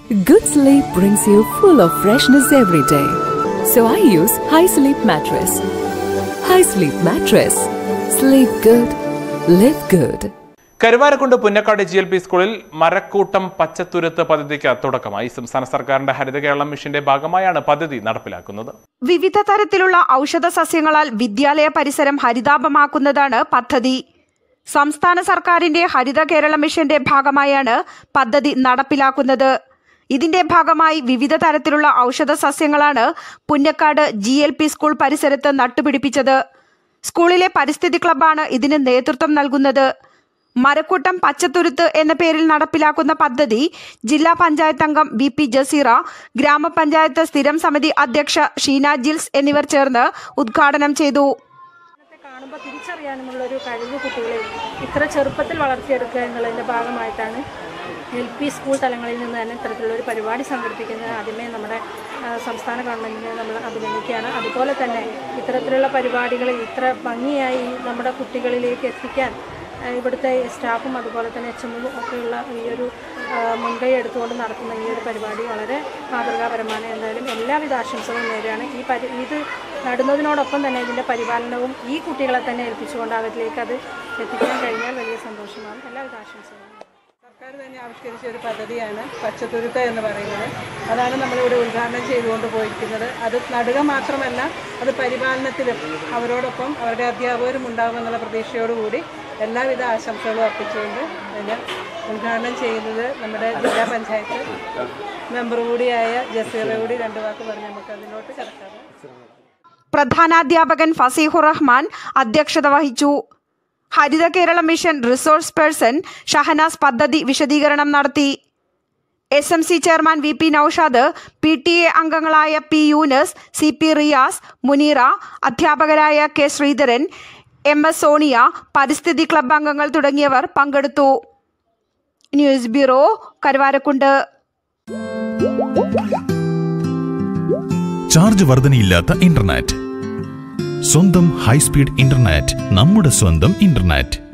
Good sleep brings you full of freshness every day. So I use High Sleep Mattress. High Sleep Mattress. Sleep good. Live good. Karuvarakundu Punnakkad G L P സ്കൂളിൽ മരക്കൂട്ടം പച്ചത്തുരുത്ത് പദ്ധതിക്ക് തുടക്കമായി സംസ്ഥാന സർക്കാരിന്റെ ഹരിത കേരളം മിഷന്റെ ഭാഗമായാണ് പദ്ധതി നടപ്പിലാക്കുന്നത് വിവിധ തരത്തിലുള്ള ഔഷധ സസ്യങ്ങളാൽ വിദ്യാലയ പരിസരം ഹരിതാപമാക്കുന്നതാണ് പദ്ധതി സംസ്ഥാന സർക്കാരിന്റെ ഹരിത കേരള മിഷന്റെ ഭാഗമായാണ് പദ്ധതി നടപ്പിലാക്കുന്നത് ഇതിന്റെ ഭാഗമായി വിവിധ തരത്തിലുള്ള ഔഷധ സസ്യങ്ങളാണ് Punnakkad G L P school പരിസരത്ത് നട്ടുപിടിപ്പിച്ചത് സ്കൂളിലെ പരിസ്ഥിതി ക്ലബ്ബാണ് ഇതിന് നേതൃത്വം നൽകുന്നത് മരക്കൂട്ടം പച്ചത്തുരുത്ത് എന്ന പേരിൽ നടപ്പിലാക്കുന്ന പദ്ധതി ജില്ലാ പഞ്ചായത്ത് അംഗം വി പി ജസീറ ഗ്രാമപഞ്ചായത്ത് സ്ഥിരം സമിതി അധ്യക്ഷ ഷീന ജിൽസ് എന്നിവർ ചേർന്ന് ഉദ്ഘാടനം ചെയ്തു കാണുമ്പോൾ തിരിച്ചറിയാനുമുള്ള ഒരു കഴിവ് കുട്ടികളെ ഇത്ര ചെറുപ്പത്തിൽ വളർത്തിയെടുക്കുക എന്നുള്ളതിൻ്റെ ഭാഗമായിട്ടാണ് എൽ പി സ്കൂൾ തലങ്ങളിൽ നിന്ന് തന്നെ ഇത്തരത്തിലുള്ള ഒരു പരിപാടി സംഘടിപ്പിക്കുന്നത് ആദ്യമേ നമ്മുടെ ആ, സംസ്ഥാന ഗവൺമെൻറ്റിനെ നമ്മൾ അഭിനന്ദിക്കുകയാണ് അതുപോലെ തന്നെ ഇത്തരത്തിലുള്ള പരിപാടികൾ ഇത്ര ഭംഗിയായി നമ്മുടെ കുട്ടികളിലേക്ക് എത്തിക്കാൻ ആ, ഇവിടുത്തെ സ്റ്റാഫും അതുപോലെ തന്നെ എച്ച് എമ്മും ഒക്കെയുള്ള ഈ ഒരു ആ, മുൻകൈ എടുത്തുകൊണ്ട് നടത്തുന്ന ഈ ഒരു പരിപാടി വളരെ മാതൃകാപരമാണ് എന്തായാലും എല്ലാവിധ ആശംസകളും നേരെയാണ് ഈ പരി ഇത് നടുന്നതിനോടൊപ്പം തന്നെ ഇതിൻ്റെ പരിപാലനവും ഈ കുട്ടികളെ തന്നെ ഏൽപ്പിച്ചുകൊണ്ട് അവരിലേക്ക് അത് എത്തിക്കാൻ കഴിഞ്ഞാൽ വലിയ സന്തോഷമാണ് എല്ലാവിധ ആശംസകളും സർക്കാർ തന്നെ ആവിഷ്കരിച്ച ഒരു പദ്ധതിയാണ് പച്ചത്തുരുത്ത് എന്ന് പറയുന്നത് അതാണ് നമ്മളിവിടെ ഉദ്ഘാടനം ചെയ്തുകൊണ്ട് പോയിരിക്കുന്നത് അത് നടുക മാത്രമല്ല അത് പരിപാലനത്തിലും അവരോടൊപ്പം അവരുടെ അധ്യാപകരും ഉണ്ടാകുമെന്നുള്ള പ്രതീക്ഷയോടുകൂടി എല്ലാവിധ ആശംസകളും അർപ്പിച്ചുകൊണ്ട് ഇതിന് ഉദ്ഘാടനം ചെയ്യുന്നത് നമ്മുടെ ജില്ലാ പഞ്ചായത്ത് മെമ്പർ കൂടിയായ ജസീറ കൂടി രണ്ട് വാക്ക് പറഞ്ഞ് നമുക്ക് അതിലോട്ട് കിടക്കാം പ്രധാനാധ്യാപകൻ ഫസീഹുർ റഹ്മാൻ അധ്യക്ഷത വഹിച്ചു Haritha Kerala mission resource person Shahanas പദ്ധതി വിശദീകരണം നടത്തി S M C chairman V P Noushad P T A അംഗങ്ങളായ P Yoonus C P Riyas Muneera അധ്യാപകരായ K Sreedharan M S Sonia പരിസ്ഥിതി ക്ലബ്ബ് അംഗങ്ങൾ തുടങ്ങിയവർ പങ്കെടുത്തു ന്യൂസ് ബ്യൂറോ കരുവാരക്കുണ്ട് ചാർജ് വർധനയില്ലാത്ത ഇന്റർനെറ്റ് സ്വന്തം ഹൈസ്പീഡ് ഇന്റർനെറ്റ് നമ്മുടെ സ്വന്തം ഇന്റർനെറ്റ്